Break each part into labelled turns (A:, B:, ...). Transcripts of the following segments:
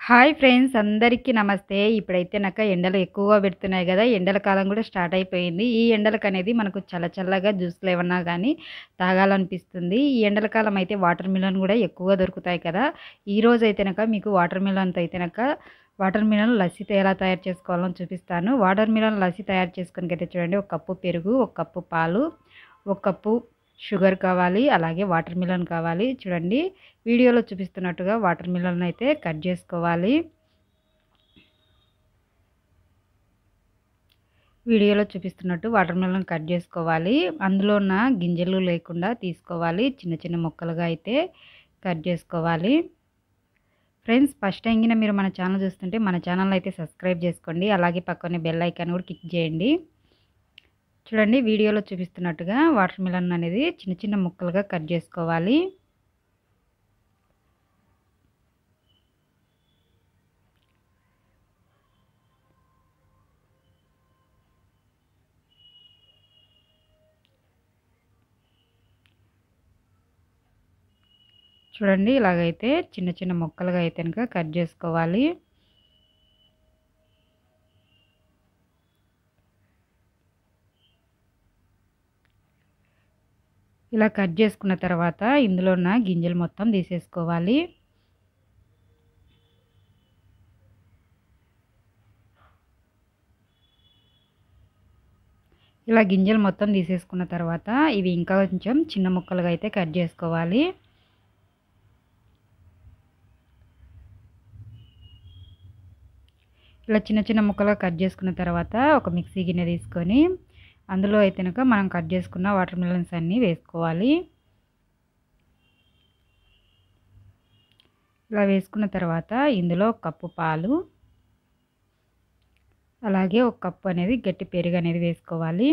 A: hi friends అందరికీ నమస్తే ఇప్పుడైతే నాక ఎండలు ఎక్కువగా పెడుతున్నాయి కదా ఎండల కాలం కూడా స్టార్ట్ అయిపోయింది ఈ ఎండలకు అనేది మనకు చల్ల చల్లగా జ్యూస్లు ఏమన్నా కానీ తాగాలనిపిస్తుంది ఈ ఎండల కాలం అయితే వాటర్ మిలన్ కూడా ఎక్కువగా దొరుకుతాయి కదా ఈ రోజు అయితే నక మీకు వాటర్ మిలన్తో అయితే నక వాటర్ మిలన్ లస్సీ ఎలా తయారు చేసుకోవాలో చూపిస్తాను వాటర్ మిలన్ లస్సీ తయారు చేసుకుని అయితే చూడండి ఒక కప్పు పెరుగు ఒక కప్పు పాలు ఒక కప్పు షుగర్ కావాలి అలాగే వాటర్ మిలన్ కావాలి చూడండి వీడియోలో చూపిస్తున్నట్టుగా వాటర్ మిలన్ అయితే కట్ చేసుకోవాలి వీడియోలో చూపిస్తున్నట్టు వాటర్ మిలన్ కట్ చేసుకోవాలి అందులో ఉన్న గింజలు లేకుండా తీసుకోవాలి చిన్న చిన్న ముక్కలుగా అయితే కట్ చేసుకోవాలి ఫ్రెండ్స్ ఫస్ట్ టైం మీరు మన ఛానల్ చూస్తుంటే మన ఛానల్ అయితే సబ్స్క్రైబ్ చేసుకోండి అలాగే పక్కనే బెల్ ఐకాన్ కూడా క్లిక్ చేయండి చూడండి వీడియోలో చూపిస్తున్నట్టుగా వాటర్ మిలన్ అనేది చిన్న చిన్న ముక్కలుగా కట్ చేసుకోవాలి చూడండి ఇలాగైతే చిన్న చిన్న ముక్కలుగా అయితే కనుక కట్ చేసుకోవాలి ఇలా కట్ చేసుకున్న తర్వాత ఇందులో ఉన్న గింజలు మొత్తం తీసేసుకోవాలి ఇలా గింజలు మొత్తం తీసేసుకున్న తర్వాత ఇవి ఇంకా కొంచెం చిన్న ముక్కలుగా అయితే కట్ చేసుకోవాలి ఇలా చిన్న చిన్న ముక్కలుగా కట్ చేసుకున్న తర్వాత ఒక మిక్సీ గిన్నె తీసుకొని అందులో అయితే కనుక మనం కట్ చేసుకున్న వాటర్ మిలన్స్ అన్నీ వేసుకోవాలి ఇలా వేసుకున్న తర్వాత ఇందులో ఒక కప్పు పాలు అలాగే ఒక కప్పు అనేది గట్టి పెరుగు అనేది వేసుకోవాలి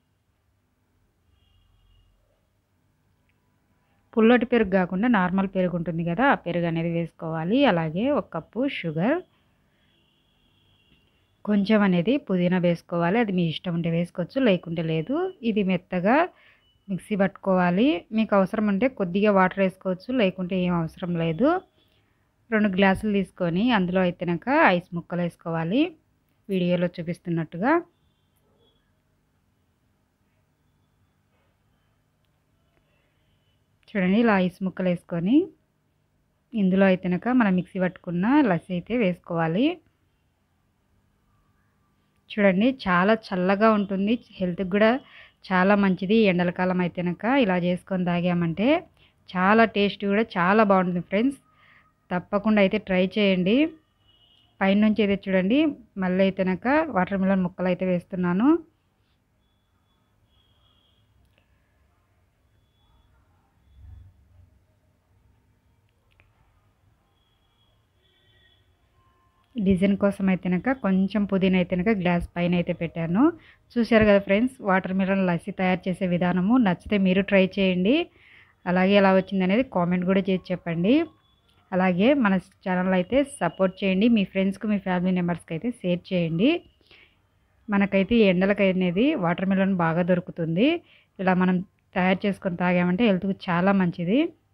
A: పుల్లటి పెరుగు కాకుండా నార్మల్ పెరుగు ఉంటుంది కదా ఆ పెరుగు అనేది వేసుకోవాలి అలాగే ఒక కప్పు షుగర్ కొంచెం అనేది పుదీనా వేసుకోవాలి అది మీ ఇష్టం ఉంటే వేసుకోవచ్చు లేకుంటే లేదు ఇది మెత్తగా మిక్సీ పట్టుకోవాలి మీకు అవసరం ఉంటే కొద్దిగా వాటర్ వేసుకోవచ్చు లేకుంటే ఏం అవసరం లేదు రెండు గ్లాసులు తీసుకొని అందులో అయితేనాక ఐస్ ముక్కలు వేసుకోవాలి వీడియోలో చూపిస్తున్నట్టుగా చూడండి ఇలా ఐస్ ముక్కలు వేసుకొని ఇందులో అయితేనాక మనం మిక్సీ పట్టుకున్న లస్సీ అయితే వేసుకోవాలి చూడండి చాలా చల్లగా ఉంటుంది హెల్త్కి కూడా చాలా మంచిది ఎండల కాలం అయితేనక ఇలా చేసుకొని తాగామంటే చాలా టేస్ట్ కూడా చాలా బాగుంటుంది ఫ్రెండ్స్ తప్పకుండా అయితే ట్రై చేయండి పైనుంచి అయితే చూడండి మళ్ళీ అయితేనక వాటర్ మిలన్ ముక్కలు అయితే వేస్తున్నాను డిజైన్ కోసం అయితేనక కొంచెం పుదీనా అయితేనక గ్లాస్ పైన అయితే పెట్టాను చూశారు కదా ఫ్రెండ్స్ వాటర్ మిలన్ లస్సీ తయారు చేసే విధానము నచ్చితే మీరు ట్రై చేయండి అలాగే ఎలా వచ్చింది అనేది కామెంట్ కూడా చేసి చెప్పండి అలాగే మన ఛానల్ అయితే సపోర్ట్ చేయండి మీ ఫ్రెండ్స్కి మీ ఫ్యామిలీ మెంబర్స్కి అయితే షేర్ చేయండి మనకైతే ఈ ఎండలకు అనేది వాటర్ మిలన్ బాగా దొరుకుతుంది ఇలా మనం తయారు చేసుకొని తాగామంటే హెల్త్కి చాలా మంచిది